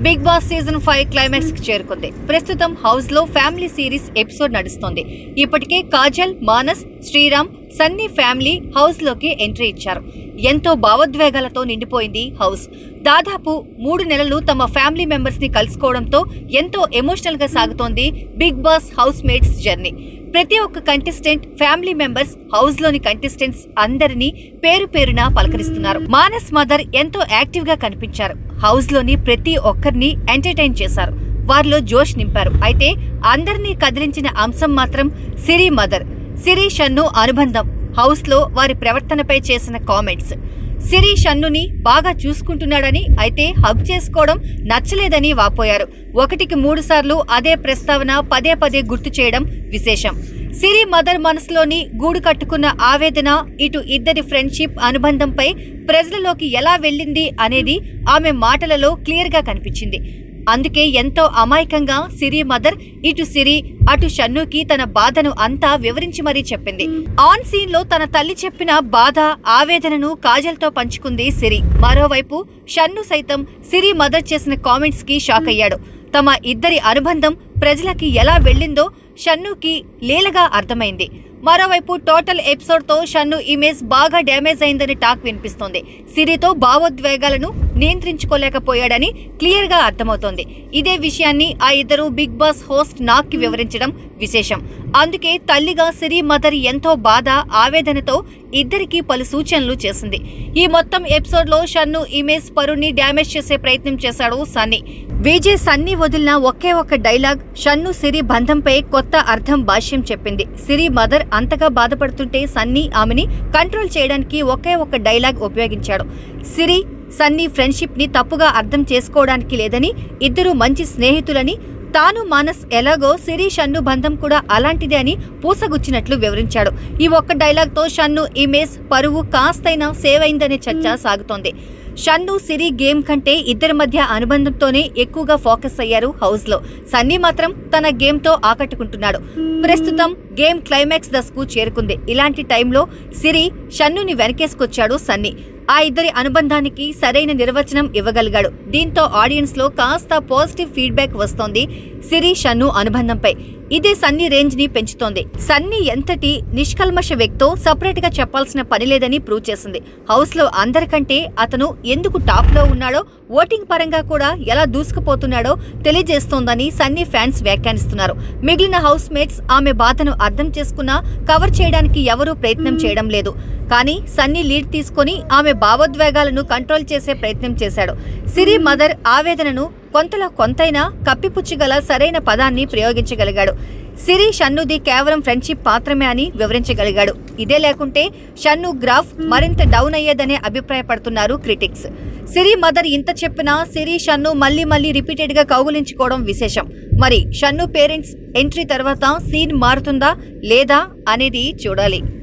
big boss season five climax కి చేరుకుంది ప్రస్తుతం హౌస్ లో ఫ్యామిలీ సిరీస్ ఎపిసోడ్ నడుస్తోంది ఇప్పటికే కాజల్ మానస్ శ్రీరామ్ సన్నీ ఫ్యామిలీ హౌస్ లోకి ఎంట్రీ ఇచ్చారు ఎంతో భావోద్వేగాలతో నిండిపోయింది హౌస్ దాదాపు మూడు నెలలు తమ ఫ్యామిలీ మెంబర్స్ ని కలుసుకోవడంతో ఎంతో ఎమోషనల్ గా సాగుతోంది big boss house mates journey ప్రతి ఒక్క కంటెస్టెంట్ ఫ్యామిలీ మెంబర్స్ హౌస్ లోని కంటెస్టెంట్స్ అందరినీ పేరు పేరున పలకరిస్తున్నారు మానస్ మదర్ ఎంతో యాక్టివ్ గా కనిపించారు హౌస్ లోని ప్రతి ఒక్కరిని ఎంటర్టైన్ చేశారు వారిలో జోష్ నింపారు అయితే అందరినీ కదిలించిన అంశం మాత్రం సిరి మదర్ సిరి షన్ను అనుబంధం హౌస్ లో వారి ప్రవర్తనపై చేసిన కామెంట్స్ సిరి షన్నుని బాగా చూసుకుంటున్నాడని అయితే హగ్ చేసుకోవడం నచ్చలేదని వాపోయారు ఒకటికి మూడు సార్లు అదే ప్రస్తావన పదే పదే గుర్తు చేయడం విశేషం సిరి మదర్ మనసులోని గూడు కట్టుకున్న ఆవేదన ఇటు ఇద్దరి ఫ్రెండ్షిప్ అనుబంధంపై ప్రజలలోకి ఎలా వెళ్ళింది అనేది ఆమె మాటలలో క్లియర్గా కనిపించింది అందుకే ఎంతో అమాయకంగా సిరి మదర్ ఇటు సిరి అటు షన్నుకి తన బాధను అంతా వివరించి మరీ చెప్పింది ఆన్ సీన్ లో తన తల్లి చెప్పిన బాధ ఆవేదనను కాజల్తో పంచుకుంది సిరి మరోవైపు షన్ను సైతం సిరి మదర్ చేసిన కామెంట్స్ కి షాక్ అయ్యాడు తమ ఇద్దరి అనుబంధం ప్రజలకి ఎలా వెళ్ళిందో షన్నుకి లీలగా అర్థమైంది మరోవైపు టోటల్ ఎపిసోడ్ తో షన్ను ఇమేజ్ బాగా డ్యామేజ్ అయిందని టాక్ వినిపిస్తోంది సిరితో భావోద్వేగాలను నియంత్రించుకోలేకపోయాడని క్లియర్ గా అర్థమవుతోంది ఇదే విషయాన్ని ఆ ఇద్దరు బిగ్ బాస్ హోస్ట్ నాగ్ కి వివరించడం విశేషం అందుకే తల్లిగా సిరి మదర్ ఎంతో బాధ ఆవేదనతో ఇద్దరికి పలు సూచనలు చేసింది ఈ మొత్తం ఎపిసోడ్ లో షన్ను ఇమేజ్ పరుని డ్యామేజ్ చేసే ప్రయత్నం చేశాడు సన్నీ విజయ్ సన్నీ వదిలిన ఒకే ఒక్క డైలాగ్ షన్ను సిరి బంధంపై కొత్త అర్థం భాష్యం చెప్పింది సిరి మదర్ అంతగా బాధపడుతుంటే సన్నీ ఆమెని కంట్రోల్ చేయడానికి ఒకే ఒక్క డైలాగ్ ఉపయోగించాడు సిరి సన్నీ ఫ్రెండ్షిప్ ని తప్పుగా అర్థం చేసుకోవడానికి లేదని ఇద్దరు మంచి స్నేహితులని తాను మానస్ ఎలాగో సిరి షన్ను బంధం కూడా అలాంటిదే అని పూసగుచ్చినట్లు వివరించాడు ఈ ఒక్క డైలాగ్తో షన్ను ఇమేజ్ పరువు కాస్తైనా సేవ్ అయిందనే చర్చ సాగుతోంది షన్ను సిరి గేమ్ కంటే ఇద్దరి మధ్య అనుబంధంతోనే ఎక్కువగా ఫోకస్ అయ్యారు హౌస్ లో సన్నీ మాత్రం తన గేమ్ తో ఆకట్టుకుంటున్నాడు ప్రస్తుతం గేమ్ క్లైమాక్స్ దశకు చేరుకుంది ఇలాంటి టైంలో సిరి షన్నుని వెనకేసుకొచ్చాడు సన్నీ ఆ ఇద్దరి అనుబంధానికి సరైన నిర్వచనం ఇవ్వగలిగాడు దీంతో ఆడియన్స్ లో కాస్త పాజిటివ్ ఫీడ్బ్యాక్ వస్తోంది సిరి షన్ను అనుబంధంపై ఇదే సన్నీ రేంజ్ ని పెంచుతోంది సన్నీ ఎంతటి నిష్కల్మష వ్యక్తో సపరేట్ గా చెప్పాల్సిన పని లేదని ప్రూవ్ చేసింది హౌస్ లో అందరికంటే అతను ఎందుకు టాప్ లో ఉన్నాడో ఓటింగ్ పరంగా కూడా ఎలా దూసుకుపోతున్నాడో తెలియజేస్తోందని సన్నీ ఫ్యాన్స్ వ్యాఖ్యానిస్తున్నారు మిగిలిన హౌస్ మేట్స్ ఆమె బాధను అర్థం చేసుకున్నా కవర్ చేయడానికి ఎవరూ ప్రయత్నం చేయడం లేదు కానీ సన్నీ లీడ్ తీసుకొని ఆమె భావోద్వేగాలను కంట్రోల్ చేసే ప్రయత్నం చేశాడు సిరి మదర్ ఆవేదనను కొంతలో కొంతైనా కప్పిపుచ్చగల సరైన పదాన్ని ప్రయోగించగలిగాడు సిరి షన్నుది కేవలం ఫ్రెండ్షిప్ మాత్రమే అని వివరించగలిగాడు ఇదే లేకుంటే షన్ను గ్రాఫ్ మరింత డౌన్ అయ్యేదనే అభిప్రాయపడుతున్నారు క్రిటిక్స్ సిరి మదర్ ఇంత చెప్పినా సిరి షన్ను మళ్ళీ మళ్ళీ రిపీటెడ్ గా కౌగులించుకోవడం విశేషం మరి షన్ను పేరెంట్స్ ఎంట్రీ తర్వాత సీన్ మారుతుందా లేదా అనేది చూడాలి